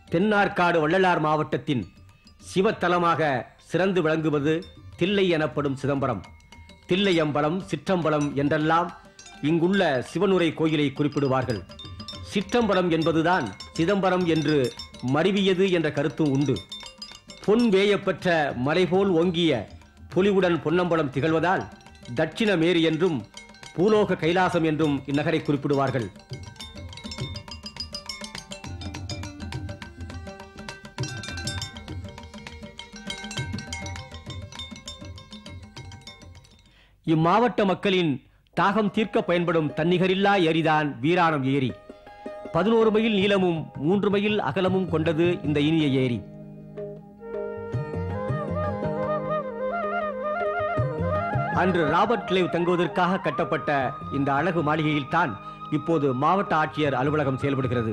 தென்னார்காடு வள்ளலார் மாவட்டத்தின் சிவத்தலமாக சிறந்து விளங்குவது தில்லை எனப்படும் சிதம்பரம் தில்லையம்பலம் சிற்றம்பலம் என்றெல்லாம் இங்குள்ள சிவனுரை கோயிலை குறிப்பிடுவார்கள் சிற்றம்பலம் என்பதுதான் சிதம்பரம் என்று மருவியது என்ற கருத்தும் உண்டு பொன் வேயப்பெற்ற மலைபோல் ஓங்கிய பொலிவுடன் பொன்னம்பலம் திகழ்வதால் தட்சிண மேரி என்றும் பூலோக கைலாசம் என்றும் இந்நகரை குறிப்பிடுவார்கள் இம்மாவட்ட மக்களின் தாகம் தீர்க்க பயன்படும் தன்னிகரில்லா ஏரிதான் வீராணம் ஏரி பதினோரு மைல் நீளமும் மூன்று மைல் அகலமும் கொண்டது இந்த இனிய ஏரி அன்று ராபர்ட் கிளைவ் தங்குவதற்காக கட்டப்பட்ட இந்த அழகு மாளிகையில்தான் இப்போது மாவட்ட ஆட்சியர் அலுவலகம் செயல்படுகிறது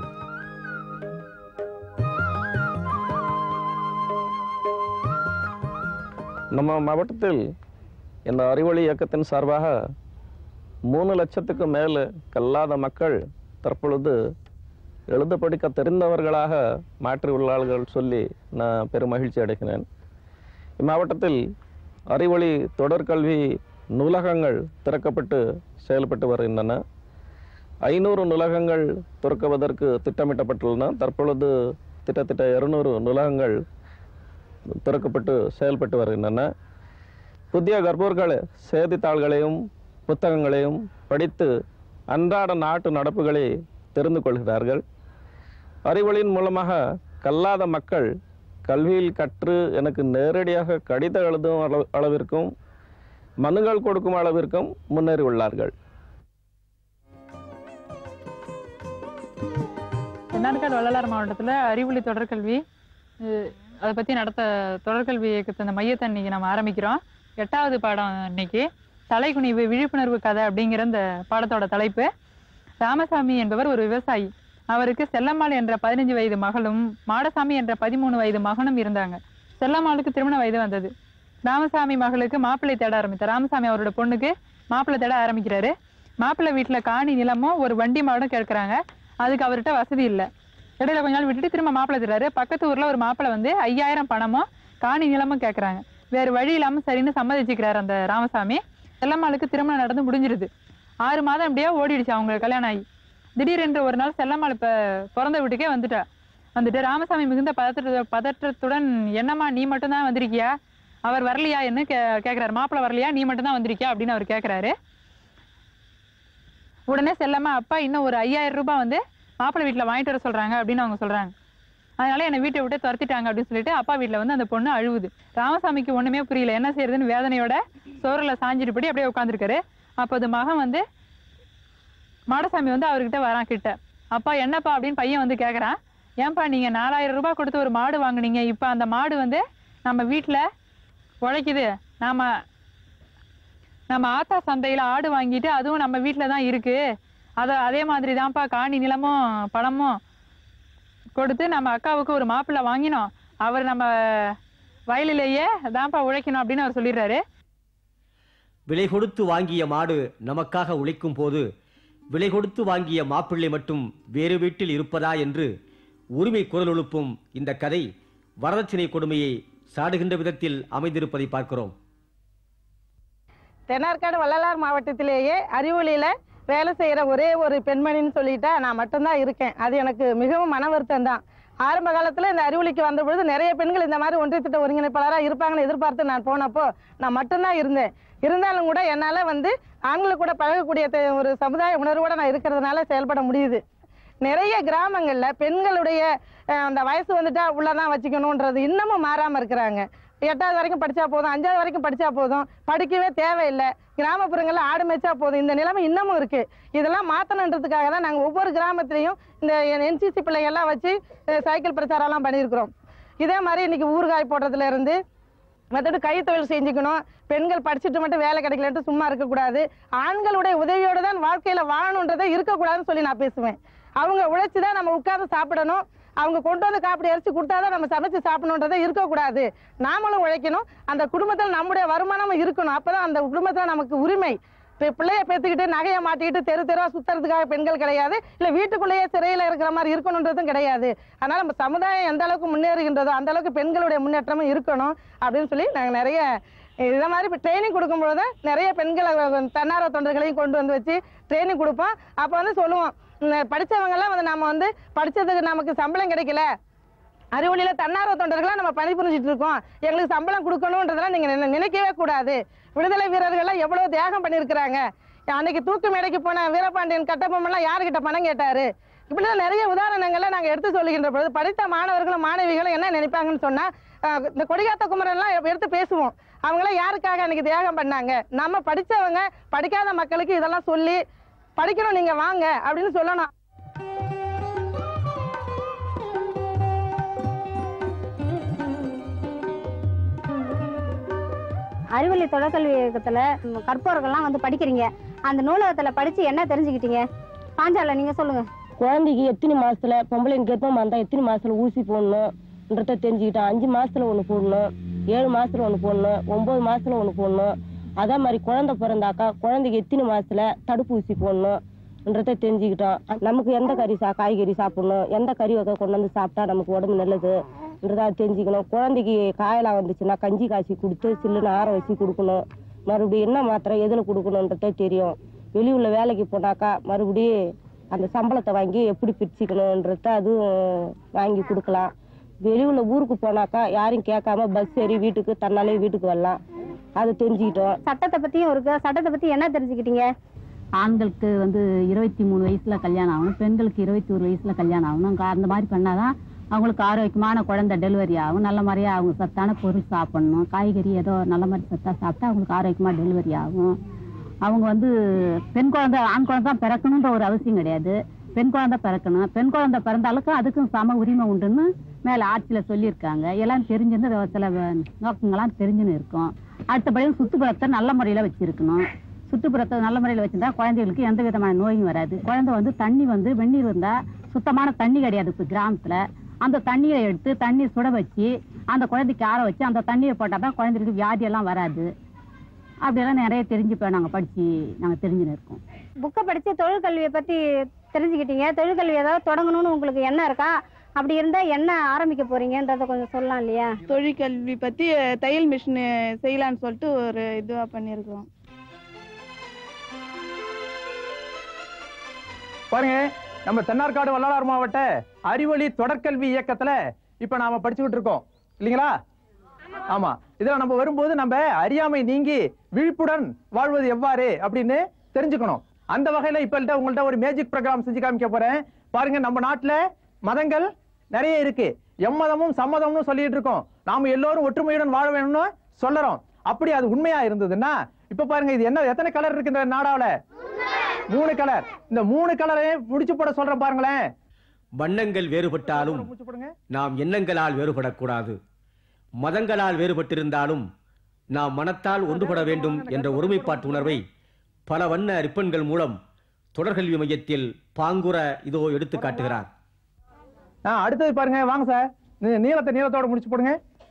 நம்ம மாவட்டத்தில் இந்த அறிவொளி இயக்கத்தின் சார்பாக மூணு லட்சத்துக்கு மேல் கல்லாத மக்கள் தற்பொழுது எழுத படிக்க தெரிந்தவர்களாக மாற்றி உள்ளார்கள் சொல்லி நான் பெரும் மகிழ்ச்சி அடைகிறேன் இம்மாவட்டத்தில் அறிவொளி தொடர்கல்வி நூலகங்கள் திறக்கப்பட்டு செயல்பட்டு வருகின்றன ஐநூறு நூலகங்கள் திறக்குவதற்கு திட்டமிட்டப்பட்டுள்ளன தற்பொழுது கிட்டத்தட்ட இருநூறு நூலகங்கள் திறக்கப்பட்டு செயல்பட்டு வருகின்றன புதிய கர்ப்பர்கள் செய்தித்தாள்களையும் புத்தகங்களையும் படித்து அன்றாட நாட்டு நடப்புகளை தெரிந்து கொள்கிறார்கள் அறிவொளியின் மூலமாக கல்லாத மக்கள் கல்வியில் கற்று எனக்கு நேரடியாக கடிதம் எழுதும் அளவு- அளவிற்கும் மனுகள் கொடுக்கும் அளவிற்கும் முன்னேறி உள்ளார்கள் தென்னார்காடு வள்ளலார் மாவட்டத்தில் அறிவொளி தொடர்கல்வி அஹ் அதை பற்றி நடத்த தொடர்கல்வி இயக்கத்தை அந்த மையத்தை இன்னைக்கு நம்ம ஆரம்பிக்கிறோம் எட்டாவது பாடம் இன்னைக்கு தலைக்குனிவு விழிப்புணர்வு கதை அப்படிங்கிற இந்த பாடத்தோட தலைப்பு ராமசாமி என்பவர் ஒரு விவசாயி அவருக்கு செல்லம்மாள் என்ற பதினஞ்சு வயது மகளும் மாடசாமி என்ற பதிமூணு வயது மகனும் இருந்தாங்க செல்லம்மாளுக்கு திருமண வயது வந்தது ராமசாமி மகளுக்கு மாப்பிள்ளை தேட ஆரம்பித்தார் ராமசாமி அவரோட பொண்ணுக்கு மாப்பிள்ளை தேட ஆரம்பிக்கிறாரு மாப்பிள்ளை வீட்டில் காணி நிலமும் ஒரு வண்டி மாடும் கேட்குறாங்க அதுக்கு அவர்கிட்ட வசதி இல்லை இடையில கொஞ்ச நாள் விட்டுட்டு திரும்ப மாப்பிள்ளை தர்றாரு பக்கத்து ஊர்ல ஒரு மாப்பிள்ளை வந்து ஐயாயிரம் பணமும் காணி நிலமும் கேட்குறாங்க வேறு வழி இல்லாம சரின்னு சம்மதிச்சுக்கிறாரு அந்த ராமசாமி செல்லம்மாளுக்கு திருமணம் நடந்து முடிஞ்சிருது ஆறு மாதம் அப்படியே ஓடிடுச்சு அவங்க கல்யாணம் ஆகி திடீரென்று ஒரு நாள் செல்லம்மாள் இப்ப பிறந்த வீட்டுக்கே வந்துட்டா வந்துட்டு ராமசாமி மிகுந்த பதற்ற பதற்றத்துடன் என்னம்மா நீ மட்டும்தான் வந்திருக்கியா அவர் வரலையா என்ன கே கேட்குறாரு மாப்பிள்ளை வரலையா நீ மட்டும்தான் வந்திருக்கியா அப்படின்னு அவர் கேட்குறாரு உடனே செல்லம்மா அப்பா இன்னும் ஒரு ஐயாயிரம் ரூபாய் வந்து மாப்பிள்ளை வீட்டில் வாங்கிட்டு வர சொல்றாங்க அப்படின்னு அவங்க சொல்றாங்க அதனால என்னை வீட்டை விட்டு துரத்திட்டாங்க அப்படின்னு சொல்லிட்டு அப்பா வீட்டில் வந்து அந்த பொண்ணு அழுவுது ராமசாமிக்கு ஒண்ணுமே புரியல என்ன செய்யறதுன்னு வேதனையோட சோறுல சாஞ்சிட்டுபடி அப்படியே உட்காந்துருக்காரு அப்போ அது மகன் வந்து மாடசாமி வந்து அவர்கிட்ட வரான் கிட்ட அப்பா என்னப்பா அப்படின்னு பையன் வந்து கேட்குறான் ஏன்பா நீங்க நாலாயிரம் ரூபாய் கொடுத்து ஒரு மாடு வாங்குனீங்க இப்போ அந்த மாடு வந்து நம்ம வீட்டில் உழைக்குது நாம நம்ம ஆத்தா சந்தையில ஆடு வாங்கிட்டு அதுவும் நம்ம வீட்டில் தான் இருக்கு அத அதே மாதிரி தான்ப்பா காணி நிலமும் பணமும் கொடுத்து நம்ம அக்காவுக்கு ஒரு மாப்பிள்ளை வாங்கினோம் அவர் நம்ம வயலிலேயே தான்ப்பா உழைக்கணும் அப்படின்னு அவர் சொல்லிடுறாரு விலை கொடுத்து வாங்கிய மாடு நமக்காக உழைக்கும் போது விலை கொடுத்து வாங்கிய மாப்பிள்ளை மட்டும் வேறு வீட்டில் இருப்பதா என்று உரிமை குரல் எழுப்பும் இந்த கதை வரதட்சணை கொடுமையை சாடுகின்ற விதத்தில் அமைந்திருப்பதை பார்க்கிறோம் தென்னார்காடு வள்ளலார் மாவட்டத்திலேயே அறிவொளியில் வேலை செய்கிற ஒரே ஒரு பெண்மணின்னு சொல்லிட்டா நான் மட்டும்தான் இருக்கேன் அது எனக்கு மிகவும் மன வருத்தம் தான் ஆரம்ப காலத்தில் இந்த அறிவொளிக்கு வந்த பொழுது நிறைய பெண்கள் இந்த மாதிரி ஒன்றிய திட்ட ஒருங்கிணைப்பாளராக இருப்பாங்கன்னு எதிர்பார்த்து நான் போனப்போ நான் மட்டும்தான் இருந்தேன் இருந்தாலும் கூட என்னால் வந்து ஆண்களுக்கு கூட பழகக்கூடிய தெ- ஒரு சமுதாய உணர்வோடு நான் இருக்கிறதுனால செயல்பட முடியுது நிறைய கிராமங்களில் பெண்களுடைய அஹ், அந்த வயசு வந்துட்டா உள்ளதான் வச்சுக்கணுன்றது இன்னமும் மாறாமல் இருக்கிறாங்க எட்டாவது வரைக்கும் படித்தா போதும் அஞ்சாவது வரைக்கும் படித்தா போதும் படிக்கவே தேவையில்லை கிராமப்புறங்களில் ஆடு மேய்ச்சா போதும் இந்த நிலைமை இன்னமும் இருக்குது இதெல்லாம் மாற்றணுன்றதுக்காக தான் நாங்கள் ஒவ்வொரு கிராமத்துலேயும் இந்த என்சிசி பிள்ளைகள்லாம் வச்சு அஹ், சைக்கிள் பிரச்சாரம்லாம் பண்ணியிருக்கிறோம் இதே மாதிரி இன்னைக்கு ஊறுகாய் போடுறதுல இருந்து மற்றபடி கைத்தொழில் செஞ்சுக்கணும் பெண்கள் படிச்சுட்டு மட்டும் வேலை கிடைக்கலன்ட்டு சும்மா இருக்கக்கூடாது ஆண்களுடைய உதவியோட தான் வாழ்க்கையில் வாழணுன்றதை இருக்கக்கூடாதுன்னு சொல்லி நான் பேசுவேன் அவங்க உழைச்சி தான் நம்ம உட்கார்ந்து சாப்பிடணும் அவங்க கொண்டு வந்து காப்படி அரிசி கொடுத்தாதான் நம்ம சமைச்சு சாப்பிடணுன்றதை இருக்கக்கூடாது நாமளும் உழைக்கணும் அந்த குடும்பத்தில் நம்முடைய வருமானமும் இருக்கணும் அப்பதான் அந்த குடும்பத்தில் நமக்கு உரிமை இப்ப பிள்ளைய பேத்துக்கிட்டு நகையை மாட்டிக்கிட்டு தெரு தெருவா சுத்துறதுக்காக பெண்கள் கிடையாது இல்ல வீட்டுக்குள்ளேயே சிறையில இருக்கிற மாதிரி இருக்கணுன்றதும் கிடையாது அதனால நம்ம சமுதாயம் எந்த அளவுக்கு முன்னேறுகின்றதோ அந்த அளவுக்கு பெண்களுடைய முன்னேற்றமும் இருக்கணும் அப்படின்னு சொல்லி நாங்க நிறைய இதை மாதிரி இப்போ ட்ரைனிங் கொடுக்கும்பொழுது நிறைய பெண்களை தன்னார்வ தொண்டர்களையும் கொண்டு வந்து வச்சு ட்ரைனிங் கொடுப்போம் அப்போ வந்து சொல்லுவோம் உம், படிச்சவங்கெல்லாம் வந்து நம்ம வந்து படிச்சதுக்கு நமக்கு சம்பளம் கிடைக்கல அறிவொளியில தன்னார்வ தொண்டர்களா நம்ம பணிபுரிஞ்சிட்டு இருக்கோம் எங்களுக்கு சம்பளம் கொடுக்கணுன்றதெல்லாம் நீங்க நினை- நினைக்கவே கூடாது விடுதலை வீரர்கள்லாம் எவ்வளவு தியாகம் பண்ணியிருக்கிறாங்க அன்னைக்கு தூக்கு மேடைக்கு போன வீரபாண்டியன் கட்டபொம்மன்லாம் யாருக்கிட்ட பணம் கேட்டாரு இப்படிலாம் நிறைய உதாரணங்களை நாங்க எடுத்து சொல்லுகின்ற பொழுது படித்த மாணவர்களும் மாணவிகளும் என்ன நினைப்பாங்கன்னு சொன்னா அஹ், இந்த கொடிகாத்த குமரன்லாம் எடுத்து பேசுவோம் அவங்களாம் யாருக்காக அன்னைக்கு தியாகம் பண்ணாங்க நம்ம படிச்சவங்க படிக்காத மக்களுக்கு இதெல்லாம் சொல்லி படிக்கணும் நீங்க வாங்க அப்படின்னு சொல்லணும் அறிவொளி தொடர்கல்வி இயக்கத்துல ம், கற்போர்கள்லாம் வந்து படிக்கிறீங்க அந்த நூலகத்துல படிச்சு என்ன தெரிஞ்சுக்கிட்டீங்க பாஞ்சால நீங்க சொல்லுங்க குழந்தைக்கு எத்தனை மாசத்துல பொம்பளைங்க கர்ப்பமா இருந்தா எத்தனை மாசத்துல ஊசி போடணும்ன்றத தெரிஞ்சுக்கிட்டோம் அஞ்சு மாசத்துல ஒண்ணு போடணும் ஏழு மாசத்துல ஒண்ணு போடணும் ஒன்பது மாசத்துல ஒண்ணு போடணும் அதே மாதிரி குழந்தை பிறந்தாக்கா குழந்தைக்கு எத்தனை மாசத்துல தடுப்பூசி போடணும்ன்றத தெரிஞ்சுக்கிட்டோம் நமக்கு எந்த கறி சா காய்கறி சாப்பிடணும் எந்த கறி வகை கொண்டு வந்து சாப்பிட்டா நமக்கு உடம்பு நல்லதுன்றத தெரிஞ்சுக்கணும் குழந்தைக்கு காயெல்லாம் வந்துச்சுன்னா கஞ்சி காய்ச்சி கொடுத்து சில்லுன்னு ஆற வச்சு கொடுக்கணும் மறுபடியும் என்ன மாத்திரை எதில் கொடுக்கணுன்றதே தெரியும் வெளியூர்ல வேலைக்கு போனாக்கா மறுபடியும் அந்த சம்பளத்தை வாங்கி எப்படி பிரிச்சுக்கணுன்றத அதுவும் வாங்கி கொடுக்கலாம் வெளியூர்ல ஊருக்கு போனாக்கா யாரையும் கேட்காம பஸ் ஏறி வீட்டுக்கு தன்னாலே வீட்டுக்கு வரலாம் அதை தெரிஞ்சுக்கிட்டோம் சட்டத்தை பத்தியும் இருக்கு சட்டத்தை பத்தி என்ன தெரிஞ்சுக்கிட்டீங்க ஆண்களுக்கு வந்து இருபத்தி மூணு வயசுல கல்யாணம் ஆகணும் பெண்களுக்கு இருபத்தி ஒரு வயசுல கல்யாணம் ஆகணும் அங்க அந்த மாதிரி பண்ணாதான் அவங்களுக்கு ஆரோக்கியமான குழந்தை டெலிவரி ஆகும் நல்ல மாதிரியா அவங்க சத்தான பொருள் சாப்பிடணும் காய்கறி ஏதோ நல்ல மாதிரி சத்தா சாப்பிட்டா அவங்களுக்கு ஆரோக்கியமா டெலிவரி ஆகும் அவங்க வந்து பெண் குழந்தை ஆண் குழந்தை தான் பிறக்கணுன்ற ஒரு அவசியம் கிடையாது பெண் குழந்தை பிறக்கணும் பெண் குழந்தை பிறந்தாலுக்கும் அதுக்கும் சம உரிமை உண்டுன்னு மேல ஆட்சியில சொல்லியிருக்காங்க எல்லாம் தெரிஞ்சுன்னு இது சில நோக்கங்கள்லாம் தெரிஞ்சுன்னு இருக்கும் அடுத்தபடி சுற்றுப்புறத்தை நல்ல முறையில வச்சிருக்கணும் சுற்றுப்புறத்தை நல்ல முறையில் வச்சிருந்தா குழந்தைகளுக்கு எந்த விதமான நோயும் வராது குழந்தை வந்து தண்ணி வந்து வெந்நீர் இருந்தா சுத்தமான தண்ணி கிடையாது இப்போ கிராமத்துல அந்த தண்ணியை எடுத்து தண்ணி சுட வச்சு அந்த குழந்தைக்கு ஆற வச்சு அந்த தண்ணியை போட்டால் தான் குழந்தைகளுக்கு வியாதி எல்லாம் வராது அப்படியெல்லாம் நிறைய தெரிஞ்சுப்போம் நாங்கள் படிச்சு நாங்கள் தெரிஞ்சுன்னு இருக்கோம் புக்கை படிச்சு தொழிற்கல்வியை பத்தி தெரிஞ்சுக்கிட்டீங்க தொழிற்கல்வி ஏதாவது தொடங்கணும்னு உங்களுக்கு எண்ணம் இருக்கா அப்படி இருந்தா என்ன ஆரம்பிக்க போறீங்கன்றத கொஞ்சம் சொல்லலாம் இல்லையா தொழிற்கல்வி பத்தி தையல் மிஷின் செய்யலாம்னு சொல்லிட்டு ஒரு இதுவா பண்ணியிருக்கிறோம் பாருங்க நம்ம தென்னார்காடு வள்ளலார் மாவட்ட அறிவொளி தொடர்கல்வி இயக்கத்துல இப்ப நாம படிச்சுக்கிட்டு இருக்கோம் இல்லைங்களா ஆமா இதுல நம்ம வரும்போது நம்ம அறியாமை நீங்கி விழிப்புடன் வாழ்வது எவ்வாறு அப்படின்னு தெரிஞ்சுக்கணும் அந்த வகையில இப்ப இல்ல உங்கள்ட்ட ஒரு மேஜிக் ப்ரோக்ராம் செஞ்சு காமிக்க போறேன் பாருங்க நம்ம நாட்டுல மதங்கள் நிறைய இருக்கு எம்மதமும் சம்மதம்னு சொல்லிட்டு இருக்கோம் நாம எல்லோரும் ஒற்றுமையுடன் வாழ வேணும்னு சொல்லறோம் அப்படி அது உண்மையா இருந்ததுன்னா இப்ப பாருங்க இது என்ன எத்தனை கலர் இருக்கு இந்த நாடாவுல மூணு கலர் இந்த மூணு கலரையும் முடிச்சு போட சொல்றேன் பாருங்களேன் வண்ணங்கள் வேறுபட்டாலும் முடிச்சு போடுங்க நாம் எண்ணங்களால் வேறுபடக்கூடாது மதங்களால் வேறுபட்டிருந்தாலும் நாம் மனத்தால் ஒன்றுபட வேண்டும் என்ற ஒருமைப்பாட்டு உணர்வை பல வண்ண ரிப்பன்கள் மூலம் தொடர்கல்வி மையத்தில் பாங்குற இதோ எடுத்து காட்டுகிறார் ஆ அடுத்தது பாருங்க வாங்க சார் நீ- நீளத்தை நீளத்தோட முடிச்சு போடுங்க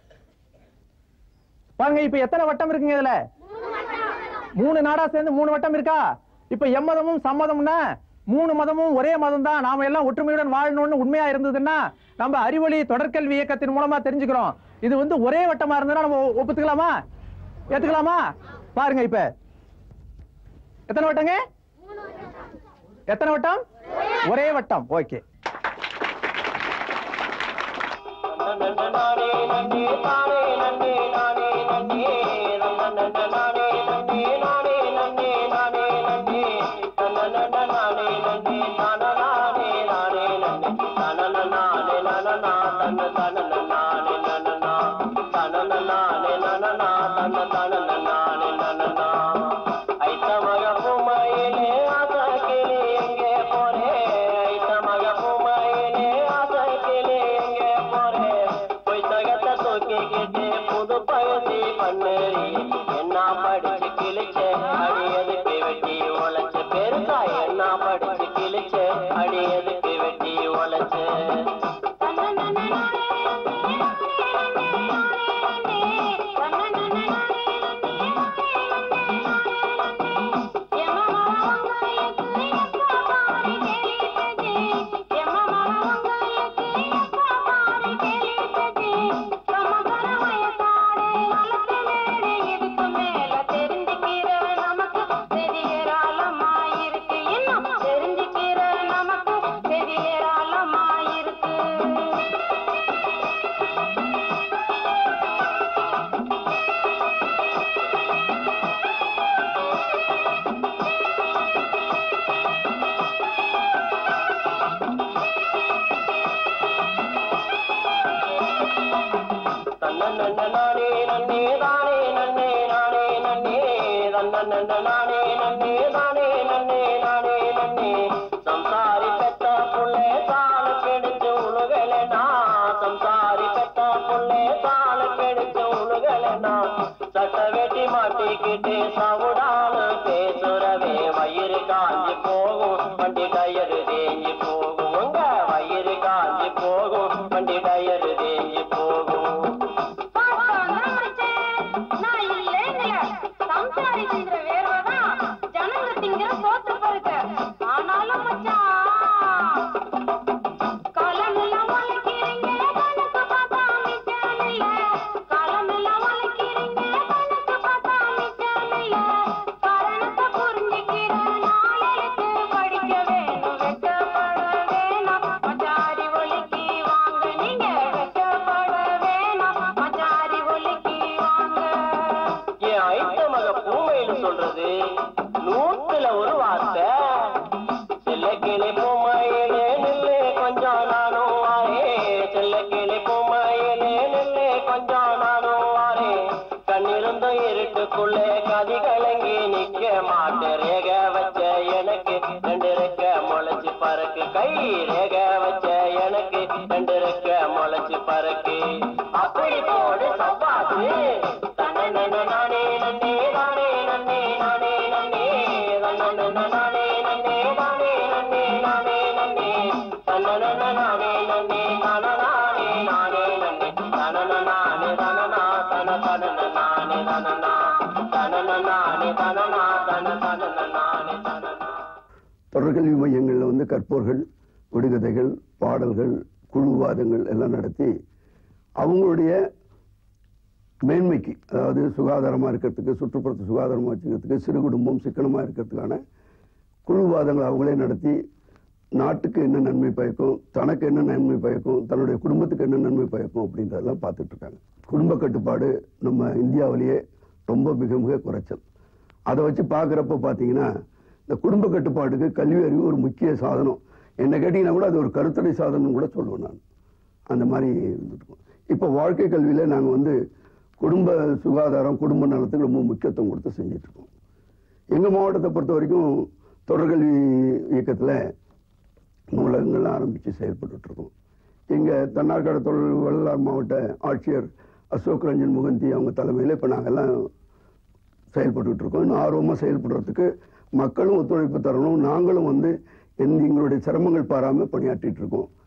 பாருங்க இப்ப எத்தனை வட்டம் இருக்குங்க இதுல மூணு நாடா சேர்ந்து மூணு வட்டம் இருக்கா இப்ப எம்மதமும் சம்மதம்னா மூணு மதமும் ஒரே மதம் தான் நாம எல்லாம் ஒற்றுமையுடன் வாழணும்னு உண்மையா இருந்ததுன்னா நம்ம அறிவொளி தொடர்கல்வி இயக்கத்தின் மூலமா தெரிஞ்சுக்கிறோம் இது வந்து ஒரே வட்டமா இருந்ததுன்னா நம்ம ஒ- ஒப்புத்துக்கலாமா ஏத்துக்கலாமா பாருங்க இப்ப எத்தனை வட்டங்க எத்தனை வட்டம் ஒரே வட்டம் ஓகே போய் தகத்த தூக்கி தன்னன்ன நானே நன்னே தானே நன்னே நானே நன்னே தன்னன்ன நானே நன்னே தானே நன்னே நானே நன்னே சம்சாரி பெத்த புள்ளே தாள கெடுத்து உழுகலனா சம்சாரி பெத்த புள்ளே தாள கெடுத்து உழுகலனா சட்ட வெட்டி மாட்டிக்கிட்டு சவுடான பேசுறவே வயிறு காஞ்சி போகும் வண்டி டயரு தேஞ்சி போகும் உங்க வயிறு காஞ்சி போகும் வண்டி டயரு தேஞ்சி போகும் என் ஐத்த மக பூமைன்னு சொல்றது நூத்துல ஒரு வார்த்தை செல்லக்கிளி பூமையிலே நில்லு கொஞ்சம் நானும் வாரே செல்லக்கிளி பூமையிலே நில்லு கொஞ்சம் நானும் வாரே கண்ணிருந்தும் இருட்டுக்குள்ளே கதி கலங்கி நிக்க மாட்டேன் ரேக வச்ச எனக்கு ரெண்டு ரெக்க முளைச்சு பறக்கு கை ரேக வச்ச எனக்கு ரெண்டு ரெக்க முளைச்சு பறக்கு அப்படி போடு சப்பாத்து தன்னன நானே நன்னே நானே நன்னே நானே நன்னே தன்னன நானே நன்னே நானே நன்னே நானே நன்னே தன்னன நானே நன்னே நான நானே நானே நன்னே தனன நானே தனனா தன தனன நானே தனனா தனன நானே தனனா தன தனன நானே தனனா தொடர்கல்வி மையங்களில் வந்து கற்போர்கள் விடுகதைகள் பாடல்கள் குழுவாதங்கள் எல்லாம் நடத்தி அவங்களுடைய மேன்மைக்கு அதாவது சுகாதாரமாக இருக்கிறதுக்கு சுற்றுப்புறத்தை சுகாதாரமாக வச்சுக்கிறதுக்கு சிறு குடும்பம் சிக்கனமாக இருக்கிறதுக்கான குழுவாதங்களை அவங்களே நடத்தி நாட்டுக்கு என்ன நன்மை பயக்கும் தனக்கு என்ன நன்மை பயக்கும் தன்னுடைய குடும்பத்துக்கு என்ன நன்மை பயக்கும் அப்படின்றதெல்லாம் பார்த்துட்டு இருக்காங்க குடும்ப கட்டுப்பாடு நம்ம இந்தியாவிலேயே ரொம்ப மிக மிக குறைச்சல் அதை வச்சு பார்க்குறப்ப பார்த்தீங்கன்னா இந்த குடும்ப கட்டுப்பாட்டுக்கு கல்வி அறிவு ஒரு முக்கிய சாதனம் என்ன கேட்டிங்கன்னா கூட அது ஒரு கருத்தடை சாதனம் கூட சொல்லுவேன் நான் அந்த மாதிரி இருந்துருக்கோம் இப்போ வாழ்க்கை கல்வியில் நாங்கள் வந்து குடும்ப சுகாதாரம் குடும்ப நலத்துக்கு ரொம்ப முக்கியத்துவம் கொடுத்து செஞ்சிட்ருக்கோம் எங்கள் மாவட்டத்தை பொறுத்த வரைக்கும் தொடர்கல்வி இயக்கத்தில் நூலகங்கள்லாம் ஆரம்பித்து செயல்பட்டுருக்கோம் எங்கள் தன்னார்காடு தொழில் வள்ளலார் மாவட்ட ஆட்சியர் அசோக் ரஞ்சன் முகந்தி அவங்க தலைமையில் இப்போ நாங்கள்லாம் செயல்பட்டுட்டு இருக்கோம் இன்னும் ஆர்வமாக செயல்படுறதுக்கு மக்களும் ஒத்துழைப்பு தரணும் நாங்களும் வந்து எந்த எங்களுடைய சிரமங்கள் பாராமல் பணியாற்றிட்டு இருக்கோம்